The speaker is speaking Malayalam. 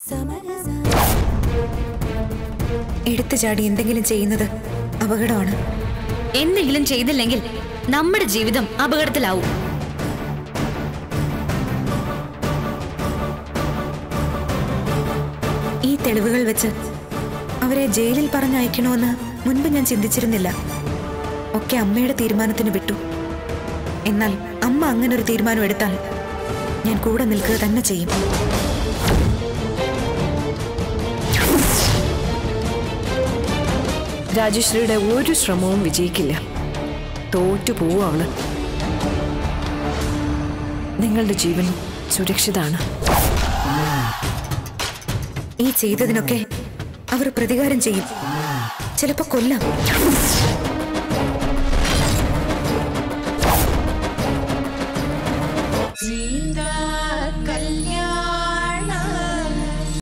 എടുത്തു ചാടി എന്തെങ്കിലും ചെയ്യുന്നത് അപകടമാണ് എന്തെങ്കിലും ചെയ്തില്ലെങ്കിൽ നമ്മുടെ ജീവിതം അപകടത്തിലാവും ഈ തെളിവുകൾ വെച്ച് അവരെ ജയിലിൽ പറഞ്ഞയക്കണമെന്ന് മുൻപ് ഞാൻ ചിന്തിച്ചിരുന്നില്ല ഒക്കെ അമ്മയുടെ തീരുമാനത്തിന് വിട്ടു എന്നാൽ അമ്മ അങ്ങനെ ഒരു തീരുമാനം എടുത്താൽ ഞാൻ കൂടെ നിൽക്കുക തന്നെ ചെയ്യും രാജശ്രീയുടെ ഒരു ശ്രമവും വിജയിക്കില്ല തോറ്റു പോവാണ് നിങ്ങളുടെ ജീവൻ സുരക്ഷിതാണ് ഈ ചെയ്തതിനൊക്കെ അവർ പ്രതികാരം ചെയ്യും ചിലപ്പോ കൊല്ലാം Dreamed